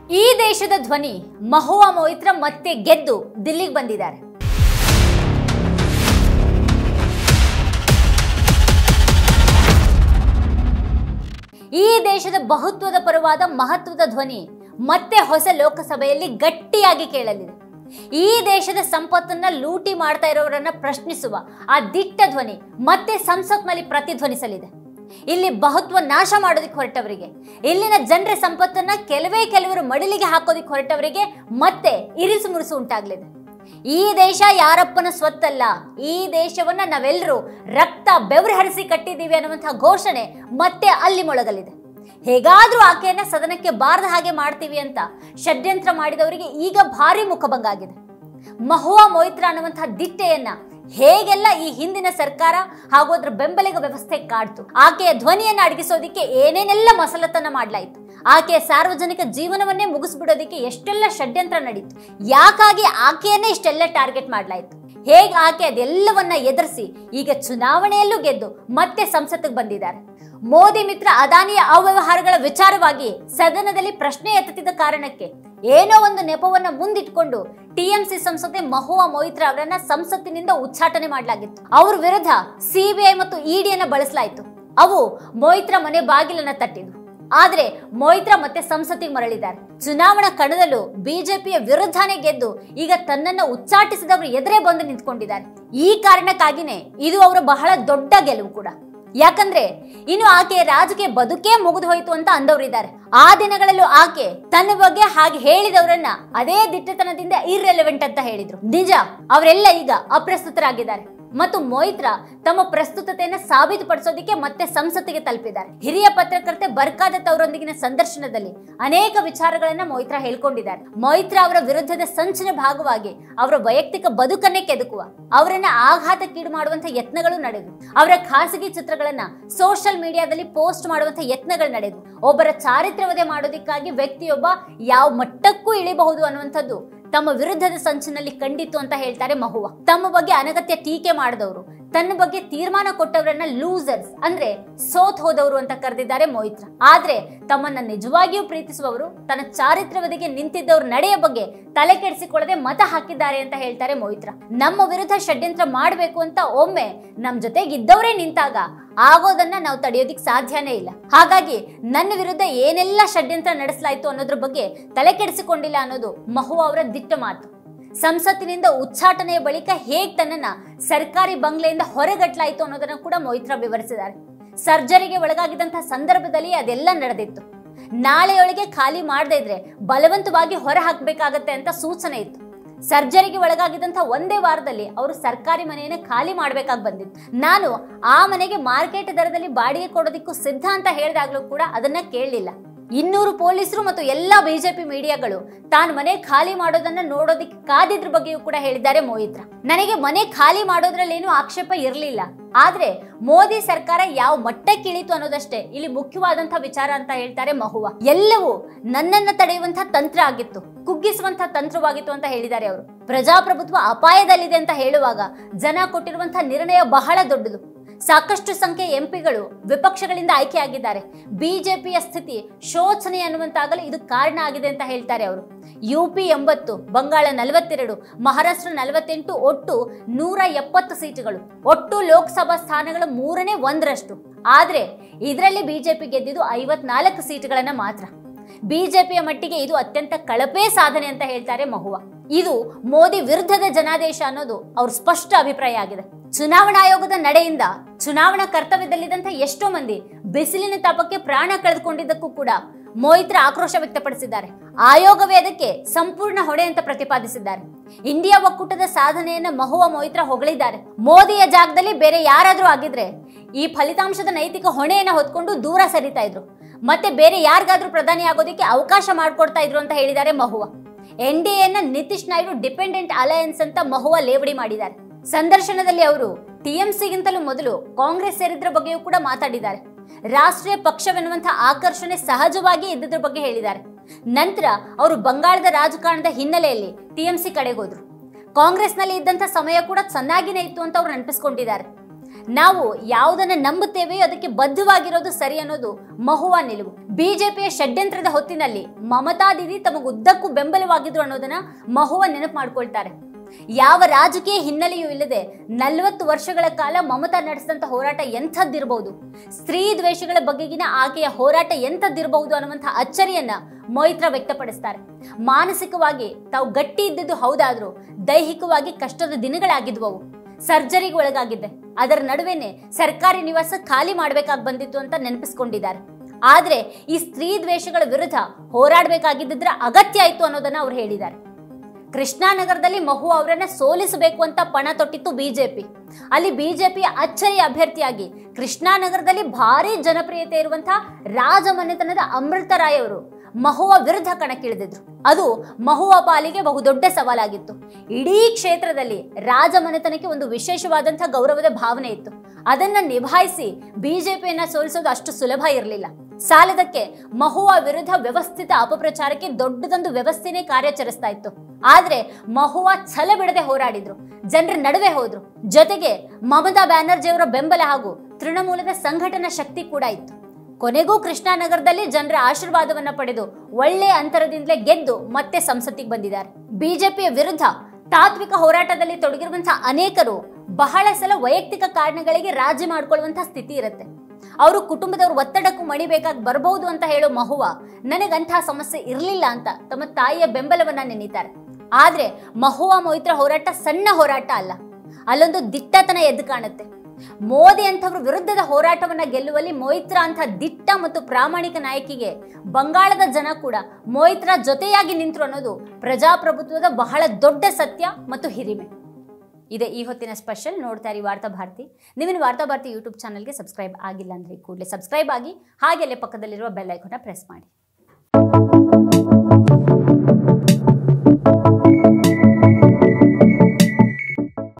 ಈ ದೇಶದ ಧ್ವನಿ ಮಹುವಾ ಮೊಯಿತ್ರ ಮತ್ತೆ ಗೆದ್ದು ದಿಲ್ಲಿಗೆ ಬಂದಿದ್ದಾರೆ ಈ ದೇಶದ ಬಹುತ್ವದ ಪರವಾದ ಮಹತ್ವದ ಧ್ವನಿ ಮತ್ತೆ ಹೊಸ ಲೋಕಸಭೆಯಲ್ಲಿ ಗಟ್ಟಿಯಾಗಿ ಕೇಳಲಿದೆ ಈ ದೇಶದ ಸಂಪತ್ತನ್ನ ಲೂಟಿ ಮಾಡ್ತಾ ಇರೋರನ್ನ ಪ್ರಶ್ನಿಸುವ ಆ ದಿಟ್ಟ ಧ್ವನಿ ಮತ್ತೆ ಸಂಸತ್ನಲ್ಲಿ ಪ್ರತಿಧ್ವನಿಸಲಿದೆ ಇಲ್ಲಿ ಬಹುತ್ವ ನಾಶ ಮಾಡೋದಕ್ಕೆ ಹೊರಟವರಿಗೆ ಇಲ್ಲಿನ ಜನರ ಸಂಪತ್ತನ್ನ ಕೆಲವೇ ಕೆಲವರು ಮಡಿಲಿಗೆ ಹಾಕೋದಕ್ಕೆ ಹೊರಟವರಿಗೆ ಮತ್ತೆ ಇರಿಸು ಮುರುಸು ಉಂಟಾಗ್ಲಿದೆ ಈ ದೇಶ ಯಾರಪ್ಪನ ಸ್ವತ್ತಲ್ಲ ಈ ದೇಶವನ್ನ ನಾವೆಲ್ಲರೂ ರಕ್ತ ಬೆವರು ಹರಿಸಿ ಕಟ್ಟಿದ್ದೀವಿ ಅನ್ನುವಂತಹ ಘೋಷಣೆ ಮತ್ತೆ ಅಲ್ಲಿ ಮೊಳಗಲಿದೆ ಹೇಗಾದ್ರೂ ಆಕೆಯನ್ನ ಸದನಕ್ಕೆ ಬಾರದ ಹಾಗೆ ಮಾಡ್ತೀವಿ ಅಂತ ಷಡ್ಯಂತ್ರ ಮಾಡಿದವರಿಗೆ ಈಗ ಭಾರಿ ಮುಖಭಂಗ ಆಗಿದೆ ಮಹುವಾ ಮೊಯ್ತ್ರ ಅನ್ನುವಂತಹ ದಿಟ್ಟೆಯನ್ನ ಹೇಗೆಲ್ಲ ಈ ಹಿಂದಿನ ಸರ್ಕಾರ ಹಾಗೂ ಅದರ ಬೆಂಬಲಿಗ ವ್ಯವಸ್ಥೆ ಕಾಡ್ತು ಆಕೆಯ ಧ್ವನಿಯನ್ನ ಅಡಗಿಸೋದಿಕ್ಕೆ ಏನೇನೆಲ್ಲ ಮಸಲತನ ಮಾಡ್ಲಾಯ್ತು ಆಕೆಯ ಸಾರ್ವಜನಿಕ ಜೀವನವನ್ನೇ ಮುಗಿಸ್ಬಿಡೋದಿಕ್ಕೆ ಎಷ್ಟೆಲ್ಲ ಷಡ್ಯಂತ್ರ ನಡೀತು ಯಾಕಾಗಿ ಆಕೆಯನ್ನೇ ಇಷ್ಟೆಲ್ಲ ಟಾರ್ಗೆಟ್ ಮಾಡ್ಲಾಯ್ತು ಹೇಗೆ ಆಕೆ ಅದೆಲ್ಲವನ್ನ ಎದುರಿಸಿ ಈಗ ಚುನಾವಣೆಯಲ್ಲೂ ಗೆದ್ದು ಮತ್ತೆ ಸಂಸತ್ತಿಗೆ ಬಂದಿದ್ದಾರೆ ಮೋದಿ ಮಿತ್ರ ಅದಾನಿಯ ಅವ್ಯವಹಾರಗಳ ವಿಚಾರವಾಗಿ ಸದನದಲ್ಲಿ ಪ್ರಶ್ನೆ ಎತ್ತುತ್ತಿದ್ದ ಕಾರಣಕ್ಕೆ ಏನೋ ಒಂದು ನೆಪವನ್ನ ಮುಂದಿಟ್ಕೊಂಡು ಟಿಎಂಸಿ ಸಂಸದೆ ಮಹುವಾ ಮೊಯಿತ್ರ ಅವರನ್ನ ಸಂಸತ್ತಿನಿಂದ ಉಚ್ಚಾಟನೆ ಮಾಡಲಾಗಿತ್ತು ಅವ್ರ ವಿರುದ್ಧ ಸಿಬಿಐ ಮತ್ತು ಇಡಿಯನ್ನ ಬಳಸಲಾಯಿತು ಅವು ಮೊಯಿತ್ರ ಮನೆ ಬಾಗಿಲನ್ನ ತಟ್ಟಿದ್ವು ಆದ್ರೆ ಮೊಯಿತ್ರ ಮತ್ತೆ ಸಂಸತ್ತಿಗೆ ಮರಳಿದ್ದಾರೆ ಚುನಾವಣಾ ಕಣದಲ್ಲೂ ಬಿಜೆಪಿಯ ವಿರುದ್ಧನೇ ಗೆದ್ದು ಈಗ ತನ್ನನ್ನ ಉಚ್ಚಾಟಿಸಿದವರು ಎದುರೇ ಬಂದು ನಿಂತ್ಕೊಂಡಿದ್ದಾರೆ ಈ ಕಾರಣಕ್ಕಾಗಿನೇ ಇದು ಅವರ ಬಹಳ ದೊಡ್ಡ ಗೆಲುವು ಕೂಡ ಯಾಕಂದ್ರೆ ಇನ್ನು ಆಕೆಯ ರಾಜಕೀಯ ಬದುಕೇ ಮುಗಿದು ಹೋಯ್ತು ಅಂತ ಅಂದವರಿದ್ದಾರೆ ಆ ದಿನಗಳಲ್ಲೂ ಆಕೆ ತನ್ನ ಬಗ್ಗೆ ಹಾಗೆ ಹೇಳಿದವರನ್ನ ಅದೇ ದಿಟ್ಟತನದಿಂದ ಇರ್ರೆಲೆವೆಂಟ್ ಅಂತ ಹೇಳಿದ್ರು ನಿಜ ಅವರೆಲ್ಲ ಈಗ ಅಪ್ರಸ್ತುತರಾಗಿದ್ದಾರೆ ಮತ್ತು ಮೊಯಿತ್ರ ತಮ್ಮ ಪ್ರಸ್ತುತತೆಯನ್ನ ಸಾಬೀತುಪಡಿಸೋದಕ್ಕೆ ಮತ್ತೆ ಸಂಸತ್ತಿಗೆ ತಲುಪಿದ್ದಾರೆ ಹಿರಿಯ ಪತ್ರಕರ್ತೆ ಬರ್ಕಾದತ್ ಅವರೊಂದಿಗಿನ ಸಂದರ್ಶನದಲ್ಲಿ ಅನೇಕ ವಿಚಾರಗಳನ್ನ ಮೊಯಿತ್ರ ಹೇಳ್ಕೊಂಡಿದ್ದಾರೆ ಮೊಯಿತ್ರ ಅವರ ವಿರುದ್ಧದ ಸಂಚಿನ ಭಾಗವಾಗಿ ಅವರ ವೈಯಕ್ತಿಕ ಬದುಕನ್ನೇ ಕೆದಕುವ ಅವರನ್ನ ಆಘಾತಕ್ಕೀಡು ಮಾಡುವಂತ ಯತ್ನಗಳು ನಡೆದವು ಅವರ ಖಾಸಗಿ ಚಿತ್ರಗಳನ್ನ ಸೋಷಿಯಲ್ ಮೀಡಿಯಾದಲ್ಲಿ ಪೋಸ್ಟ್ ಮಾಡುವಂತ ಯತ್ನಗಳು ನಡೆದವು ಒಬ್ಬರ ಚಾರಿತ್ರ್ಯವಧೆ ಮಾಡೋದಕ್ಕಾಗಿ ವ್ಯಕ್ತಿಯೊಬ್ಬ ಯಾವ ಮಟ್ಟಕ್ಕೂ ಇಳಿಬಹುದು ಅನ್ನುವಂಥದ್ದು ತಮ್ಮ ವಿರುದ್ಧದ ಸಂಚಿನಲ್ಲಿ ಕಂಡಿತ್ತು ಅಂತ ಹೇಳ್ತಾರೆ ಮಹುವ ತಮ್ಮ ಬಗ್ಗೆ ಅನಗತ್ಯ ಟೀಕೆ ಮಾಡಿದವರು ತನ್ನ ಬಗ್ಗೆ ತೀರ್ಮಾನ ಕೊಟ್ಟವರನ್ನ ಲೂಸರ್ಸ್ ಅಂದ್ರೆ ಸೋತ್ ಹೋದವರು ಅಂತ ಕರೆದಿದ್ದಾರೆ ಮೊಯಿತ್ರ ಆದ್ರೆ ತಮ್ಮನ್ನ ನಿಜವಾಗಿಯೂ ಪ್ರೀತಿಸುವವರು ತನ್ನ ಚಾರಿತ್ರ್ಯವದಿಗೆ ನಿಂತಿದ್ದವ್ರ ನಡೆಯ ಬಗ್ಗೆ ತಲೆ ಕೆಡಿಸಿಕೊಳ್ಳದೆ ಮತ ಹಾಕಿದ್ದಾರೆ ಅಂತ ಹೇಳ್ತಾರೆ ಮೊಯಿತ್ರ ನಮ್ಮ ವಿರುದ್ಧ ಷಡ್ಯಂತ್ರ ಮಾಡಬೇಕು ಅಂತ ಒಮ್ಮೆ ನಮ್ ಜೊತೆಗೆ ಇದ್ದವರೇ ನಿಂತಾಗ ಆಗೋದನ್ನ ನಾವು ತಡೆಯೋದಿಕ್ ಸಾಧ್ಯನೇ ಇಲ್ಲ ಹಾಗಾಗಿ ನನ್ನ ವಿರುದ್ಧ ಏನೆಲ್ಲ ಷಡ್ಯಂತ್ರ ನಡೆಸಲಾಯ್ತು ಅನ್ನೋದ್ರ ಬಗ್ಗೆ ತಲೆ ಕೆಡಿಸಿಕೊಂಡಿಲ್ಲ ಅನ್ನೋದು ಮಹು ಅವರ ದಿಟ್ಟ ಮಾತು ಸಂಸತ್ತಿನಿಂದ ಉಚ್ಚಾಟನೆಯ ಬಳಿಕ ಹೇಗ್ ತನ್ನನ್ನ ಸರ್ಕಾರಿ ಬಂಗ್ಲೆಯಿಂದ ಹೊರಗಟ್ಲಾಯ್ತು ಅನ್ನೋದನ್ನ ಕೂಡ ಮೊಯಿತ್ರ ವಿವರಿಸಿದ್ದಾರೆ ಸರ್ಜರಿಗೆ ಒಳಗಾಗಿದ್ದಂತಹ ಸಂದರ್ಭದಲ್ಲಿ ಅದೆಲ್ಲ ನಡೆದಿತ್ತು ನಾಳೆಯೊಳಗೆ ಖಾಲಿ ಮಾಡದೇ ಇದ್ರೆ ಬಲವಂತವಾಗಿ ಹೊರ ಹಾಕ್ಬೇಕಾಗತ್ತೆ ಅಂತ ಸೂಚನೆ ಇತ್ತು ಸರ್ಜರಿಗೆ ಒಳಗಾಗಿದ್ದಂಥ ಒಂದೇ ವಾರದಲ್ಲಿ ಅವರು ಸರ್ಕಾರಿ ಮನೆಯನ್ನ ಖಾಲಿ ಮಾಡ್ಬೇಕಾಗಿ ಬಂದಿತ್ತು ನಾನು ಆ ಮನೆಗೆ ಮಾರ್ಕೆಟ್ ದರದಲ್ಲಿ ಬಾಡಿಗೆ ಕೊಡೋದಕ್ಕೂ ಸಿದ್ಧ ಅಂತ ಹೇಳಿದಾಗ್ಲೂ ಕೂಡ ಅದನ್ನ ಕೇಳಲಿಲ್ಲ ಇನ್ನೂರು ಪೊಲೀಸರು ಮತ್ತು ಎಲ್ಲಾ ಬಿಜೆಪಿ ಮೀಡಿಯಾಗಳು ತಾನು ಮನೆ ಖಾಲಿ ಮಾಡೋದನ್ನ ನೋಡೋದಕ್ಕೆ ಕಾದಿದ್ರ ಬಗ್ಗೆಯೂ ಕೂಡ ಹೇಳಿದ್ದಾರೆ ಮೋಯಿತ್ರ ನನಗೆ ಮನೆ ಖಾಲಿ ಮಾಡೋದ್ರಲ್ಲಿ ಏನು ಆಕ್ಷೇಪ ಇರಲಿಲ್ಲ ಆದ್ರೆ ಮೋದಿ ಸರ್ಕಾರ ಯಾವ ಮಟ್ಟಕ್ಕೆ ಇಳಿತು ಅನ್ನೋದಷ್ಟೇ ಇಲ್ಲಿ ಮುಖ್ಯವಾದಂತಹ ವಿಚಾರ ಅಂತ ಹೇಳ್ತಾರೆ ಮಹುವ ಎಲ್ಲವೂ ನನ್ನನ್ನ ತಡೆಯುವಂತಹ ತಂತ್ರ ಆಗಿತ್ತು ಕುಗ್ಗಿಸುವಂತಹ ತಂತ್ರವಾಗಿತ್ತು ಅಂತ ಹೇಳಿದ್ದಾರೆ ಅವರು ಪ್ರಜಾಪ್ರಭುತ್ವ ಅಪಾಯದಲ್ಲಿದೆ ಅಂತ ಹೇಳುವಾಗ ಜನ ಕೊಟ್ಟಿರುವಂತಹ ನಿರ್ಣಯ ಬಹಳ ದೊಡ್ಡದು ಸಾಕಷ್ಟು ಸಂಖ್ಯೆಯ ಎಂಪಿಗಳು ವಿಪಕ್ಷಗಳಿಂದ ಆಯ್ಕೆಯಾಗಿದ್ದಾರೆ ಬಿಜೆಪಿಯ ಸ್ಥಿತಿ ಶೋಚನೀಯ ಅನ್ನುವಂತಾಗಲು ಇದು ಕಾರಣ ಆಗಿದೆ ಅಂತ ಹೇಳ್ತಾರೆ ಅವರು ಯುಪಿ ಎಂಬತ್ತು ಬಂಗಾಳ ನಲವತ್ತೆರಡು ಮಹಾರಾಷ್ಟ್ರ ನಲವತ್ತೆಂಟು ಒಟ್ಟು ನೂರ ಎಪ್ಪತ್ತು ಸೀಟುಗಳು ಒಟ್ಟು ಲೋಕಸಭಾ ಸ್ಥಾನಗಳ ಮೂರನೇ ಒಂದರಷ್ಟು ಆದ್ರೆ ಇದರಲ್ಲಿ ಬಿಜೆಪಿ ಗೆದ್ದಿದ್ದು ಐವತ್ನಾಲ್ಕು ಸೀಟುಗಳನ್ನ ಮಾತ್ರ ಬಿಜೆಪಿಯ ಮಟ್ಟಿಗೆ ಇದು ಅತ್ಯಂತ ಕಳಪೆ ಸಾಧನೆ ಅಂತ ಹೇಳ್ತಾರೆ ಮಹುವ ಇದು ಮೋದಿ ವಿರುದ್ಧದ ಜನಾದೇಶ ಅನ್ನೋದು ಅವ್ರ ಸ್ಪಷ್ಟ ಅಭಿಪ್ರಾಯ ಆಗಿದೆ ಚುನಾವಣಾ ಆಯೋಗದ ನಡೆಯಿಂದ ಚುನಾವಣಾ ಕರ್ತವ್ಯದಲ್ಲಿದ್ದಂಥ ಎಷ್ಟೋ ಮಂದಿ ಬಿಸಿಲಿನ ತಾಪಕ್ಕೆ ಪ್ರಾಣ ಕಳೆದುಕೊಂಡಿದ್ದಕ್ಕೂ ಕೂಡ ಮೋಯಿತ್ರ ಆಕ್ರೋಶ ವ್ಯಕ್ತಪಡಿಸಿದ್ದಾರೆ ಆಯೋಗವೇ ಅದಕ್ಕೆ ಸಂಪೂರ್ಣ ಹೊಣೆ ಅಂತ ಪ್ರತಿಪಾದಿಸಿದ್ದಾರೆ ಇಂಡಿಯಾ ಒಕ್ಕೂಟದ ಸಾಧನೆಯನ್ನ ಮಹುವ ಮೋಯಿತ್ರ ಹೊಗಳಿದ್ದಾರೆ ಮೋದಿಯ ಜಾಗದಲ್ಲಿ ಬೇರೆ ಯಾರಾದ್ರೂ ಆಗಿದ್ರೆ ಈ ಫಲಿತಾಂಶದ ನೈತಿಕ ಹೊಣೆಯನ್ನ ಹೊತ್ಕೊಂಡು ದೂರ ಸರಿತಾ ಇದ್ರು ಮತ್ತೆ ಬೇರೆ ಯಾರಿಗಾದ್ರೂ ಪ್ರಧಾನಿ ಆಗೋದಕ್ಕೆ ಅವಕಾಶ ಮಾಡಿಕೊಡ್ತಾ ಇದ್ರು ಅಂತ ಹೇಳಿದ್ದಾರೆ ಮಹುವ ಎನ್ ಡಿ ಎನ್ನ ನಿತೀಶ್ ನಾಯ್ಡು ಡಿಪೆಂಡೆಂಟ್ ಅಲಯನ್ಸ್ ಅಂತ ಮಹುವ ಲೇವಡಿ ಮಾಡಿದ್ದಾರೆ ಸಂದರ್ಶನದಲ್ಲಿ ಅವರು ಟಿಎಂಸಿಗಿಂತಲೂ ಮೊದಲು ಕಾಂಗ್ರೆಸ್ ಸೇರಿದ್ರ ಬಗ್ಗೆಯೂ ಕೂಡ ಮಾತಾಡಿದ್ದಾರೆ ರಾಷ್ಟ್ರೀಯ ಪಕ್ಷವೆನ್ನುವಂತಹ ಆಕರ್ಷಣೆ ಸಹಜವಾಗಿ ಇದ್ದಿದ್ರ ಬಗ್ಗೆ ಹೇಳಿದ್ದಾರೆ ನಂತರ ಅವರು ಬಂಗಾಳದ ರಾಜಕಾರಣದ ಹಿನ್ನೆಲೆಯಲ್ಲಿ ಟಿಎಂಸಿ ಕಡೆಗೆ ಹೋದ್ರು ಕಾಂಗ್ರೆಸ್ನಲ್ಲಿ ಇದ್ದಂಥ ಸಮಯ ಕೂಡ ಚೆನ್ನಾಗಿನೇ ಇತ್ತು ಅಂತ ಅವ್ರು ನೆನಪಿಸ್ಕೊಂಡಿದ್ದಾರೆ ನಾವು ಯಾವುದನ್ನ ನಂಬುತ್ತೇವೆಯೋ ಅದಕ್ಕೆ ಬದ್ಧವಾಗಿರೋದು ಸರಿ ಅನ್ನೋದು ಮಹುವಾ ನಿಲುವು ಬಿಜೆಪಿಯ ಷಡ್ಯಂತ್ರದ ಹೊತ್ತಿನಲ್ಲಿ ಮಮತಾ ದೀದಿ ತಮಗೆ ಉದ್ದಕ್ಕೂ ಬೆಂಬಲವಾಗಿದ್ರು ಅನ್ನೋದನ್ನ ಮಹುವಾ ನೆನಪು ಮಾಡ್ಕೊಳ್ತಾರೆ ಯಾವ ರಾಜಕೀಯ ಹಿನ್ನೆಲೆಯೂ ಇಲ್ಲದೆ ನಲವತ್ತು ವರ್ಷಗಳ ಕಾಲ ಮಮತಾ ನಡೆಸಿದಂತ ಹೋರಾಟ ಎಂಥದ್ದಿರಬಹುದು ಸ್ತ್ರೀ ದ್ವೇಷಗಳ ಬಗೆಗಿನ ಆಕೆಯ ಹೋರಾಟ ಎಂಥದ್ದಿರಬಹುದು ಅನ್ನುವಂಥ ಅಚ್ಚರಿಯನ್ನ ಮೊಯಿತ್ರ ವ್ಯಕ್ತಪಡಿಸ್ತಾರೆ ಮಾನಸಿಕವಾಗಿ ತಾವು ಗಟ್ಟಿ ಇದ್ದಿದ್ದು ಹೌದಾದ್ರೂ ದೈಹಿಕವಾಗಿ ಕಷ್ಟದ ದಿನಗಳಾಗಿದ್ವು ಸರ್ಜರಿಗೆ ಒಳಗಾಗಿದ್ದೆ ಅದರ ನಡುವೆನೆ ಸರ್ಕಾರಿ ನಿವಾಸ ಖಾಲಿ ಮಾಡಬೇಕಾಗಿ ಬಂದಿತ್ತು ಅಂತ ನೆನಪಿಸ್ಕೊಂಡಿದ್ದಾರೆ ಆದ್ರೆ ಈ ಸ್ತ್ರೀ ದ್ವೇಷಗಳ ವಿರುದ್ಧ ಹೋರಾಡಬೇಕಾಗಿದ್ದರ ಅಗತ್ಯ ಆಯ್ತು ಅನ್ನೋದನ್ನ ಅವ್ರು ಹೇಳಿದ್ದಾರೆ ಕೃಷ್ಣಾನಗರದಲ್ಲಿ ಮಹು ಅವರನ್ನ ಸೋಲಿಸಬೇಕು ಅಂತ ಪಣ ತೊಟ್ಟಿತ್ತು ಬಿಜೆಪಿ ಅಲ್ಲಿ ಬಿಜೆಪಿಯ ಅಚ್ಚರಿಯ ಅಭ್ಯರ್ಥಿಯಾಗಿ ಕೃಷ್ಣಾನಗರದಲ್ಲಿ ಭಾರಿ ಜನಪ್ರಿಯತೆ ಇರುವಂತಹ ರಾಜಮನೆತನದ ಅಮೃತ ರಾಯ್ ಅವರು ಮಹುವ ವಿರುದ್ಧ ಕಣಕ್ಕಿಳಿದಿದ್ರು ಅದು ಮಹುವ ಪಾಲಿಗೆ ಬಹುದೊಡ್ಡ ಸವಾಲಾಗಿತ್ತು ಇಡೀ ಕ್ಷೇತ್ರದಲ್ಲಿ ರಾಜಮನೆತನಕ್ಕೆ ಒಂದು ವಿಶೇಷವಾದಂತಹ ಗೌರವದ ಭಾವನೆ ಇತ್ತು ಅದನ್ನ ನಿಭಾಯಿಸಿ ಬಿಜೆಪಿಯನ್ನ ಸೋಲಿಸೋದು ಅಷ್ಟು ಸುಲಭ ಇರಲಿಲ್ಲ ಸಾಲದಕ್ಕೆ ಮಹುವಾ ವಿರುದ್ಧ ವ್ಯವಸ್ಥಿತ ಅಪಪ್ರಚಾರಕ್ಕೆ ದೊಡ್ಡದೊಂದು ವ್ಯವಸ್ಥೆನೇ ಕಾರ್ಯಾಚರಿಸ್ತಾ ಇತ್ತು ಆದ್ರೆ ಮಹುವಾ ಛಲ ಬಿಡದೆ ಹೋರಾಡಿದ್ರು ಜನರ ನಡುವೆ ಹೋದ್ರು ಜೊತೆಗೆ ಮಮತಾ ಬ್ಯಾನರ್ಜಿ ಅವರ ಬೆಂಬಲ ಹಾಗೂ ತೃಣಮೂಲದ ಸಂಘಟನಾ ಶಕ್ತಿ ಕೂಡ ಇತ್ತು ಕೊನೆಗೂ ಕೃಷ್ಣಾನಗರದಲ್ಲಿ ಜನರ ಆಶೀರ್ವಾದವನ್ನ ಪಡೆದು ಒಳ್ಳೆ ಅಂತರದಿಂದಲೇ ಗೆದ್ದು ಮತ್ತೆ ಸಂಸತ್ತಿಗೆ ಬಂದಿದ್ದಾರೆ ಬಿಜೆಪಿಯ ವಿರುದ್ಧ ತಾತ್ವಿಕ ಹೋರಾಟದಲ್ಲಿ ತೊಡಗಿರುವಂತಹ ಅನೇಕರು ಬಹಳ ಸಲ ವೈಯಕ್ತಿಕ ಕಾರಣಗಳಿಗೆ ರಾಜಿ ಮಾಡ್ಕೊಳ್ಳುವಂತಹ ಸ್ಥಿತಿ ಇರುತ್ತೆ ಅವರು ಕುಟುಂಬದವ್ರ ಒತ್ತಡಕ್ಕೂ ಮಣಿಬೇಕಾಗಿ ಬರಬಹುದು ಅಂತ ಹೇಳೋ ಮಹುವ ನನಗಂತಹ ಸಮಸ್ಯೆ ಇರಲಿಲ್ಲ ಅಂತ ತಮ್ಮ ತಾಯಿಯ ಬೆಂಬಲವನ್ನ ನೆನೀತಾರೆ ಆದ್ರೆ ಮಹುವ ಮೊಯ್ತ್ರ ಹೋರಾಟ ಸಣ್ಣ ಹೋರಾಟ ಅಲ್ಲ ಅಲ್ಲೊಂದು ದಿಟ್ಟತನ ಎದ್ದು ಕಾಣುತ್ತೆ ಮೋದಿ ಅಂತವ್ರ ವಿರುದ್ಧದ ಹೋರಾಟವನ್ನ ಗೆಲ್ಲುವಲ್ಲಿ ಮೊಯ್ತ್ರ ಅಂತ ದಿಟ್ಟ ಮತ್ತು ಪ್ರಾಮಾಣಿಕ ನಾಯಕಿಗೆ ಬಂಗಾಳದ ಜನ ಕೂಡ ಮೊಯ್ತ್ರ ಜೊತೆಯಾಗಿ ನಿಂತರು ಅನ್ನೋದು ಪ್ರಜಾಪ್ರಭುತ್ವದ ಬಹಳ ದೊಡ್ಡ ಸತ್ಯ ಮತ್ತು ಹಿರಿಮೆ ಇದೆ ಈ ಹೊತ್ತಿನ ಸ್ಪೆಷಲ್ ನೋಡ್ತಾ ಇರಿ ವಾರ್ತಾ ಭಾರತಿ ನೀವಿನ ವಾರ್ತಾ ಭಾರತಿ ಯೂಟ್ಯೂಬ್ ಚಾನಲ್ಗೆ ಸಬ್ಸ್ಕ್ರೈಬ್ ಆಗಿಲ್ಲ ಅಂದ್ರೆ ಕೂಡಲೇ ಸಬ್ಸ್ಕ್ರೈಬ್ ಆಗಿ ಹಾಗೆ ಅಲ್ಲೇ ಪಕ್ಕದಲ್ಲಿರುವ ಬೆಲ್ ಐಕಾನ್ನ ಪ್ರೆಸ್ ಮಾಡಿ